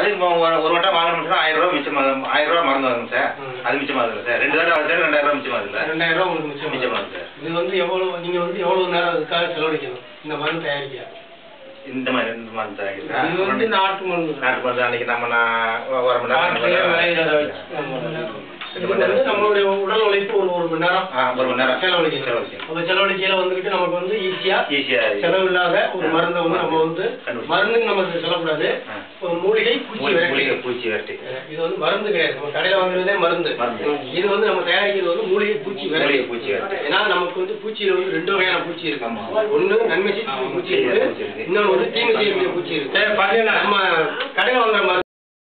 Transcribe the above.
மாதிரி இப்போ ஒரு ஒரு வட்டம் வாங்கணும்னா ஆயிரம் ரூபா மிச்சம் ஆயிரம் ரூபா மருந்து வாங்கணும் சார் ம். அது மிச்சமாகுதுல்ல சார் ரெண்டு தடவை வாங்கினா ரெண்டாயிரம் ரூபா மிச்சமாகுதுல்ல ரெண்டாயிரம் ரூபா உங்களுக்கு மிச்சம் மிச்சமாகுது சார் இது வந்து எவ்வளவு நீங்க வந்து எவ்வளவு நேரம் அதுக்காக செலவழிக்கணும் இந்த மருந்து தயாரிக்க இந்த மாதிரி இந்த மருந்து தயாரிக்கிறா இது வந்து நாட்டு மருந்து நாட்டு மருந்து அன்னைக்கு நம்ம நான் ஒரு மணி நாட்டிலேயே விளையிறத நேரம் வச்சு நம்ம இது வந்து நம்மளுடைய உடல் உழைப்பு ஒரு ஒரு மணி நேரம் ஆ, ஒரு மணி நேரம் செலவழிக்கணும் செலவழிக்கணும் அப்ப செலவழிக்கையில வந்துகிட்டு நமக்கு வந்து ஈஸியா ஈஸியா செலவு இல்லாத ஒரு மருந்தை வந்து நம்ம வந்து கண்டுபிடிச்சு. மருந்துன்னு நம்ம சொல்லக்கூடாது ஆ. ஒரு மூலிகை பூச்சி மூலிகை விரட்டி பூச்சி விரட்டி இது வந்து மருந்து கிடையாது நம்ம கடையில வாங்குறதே மருந்து மருந்து. இது வந்து நம்ம தயாரிக்கிறது வந்து மூலிகை பூச்சி விரட்டி மூலிகை பூச்சி விரட்டி. ஏன்னா நமக்கு வந்து பூச்சியில வந்து ரெண்டு வகையான பூச்சி இருக்கு ஆமா. ஒண்ணு நன்மை செய்யக்கூடிய பூச்சி பூச்சி இருக்கு இருக்கு. இன்னொன்னு வந்து தீமை செய்யக்கூடிய பூச்சி இருக்கு நம்ம கடையில வாங்குற மருந்து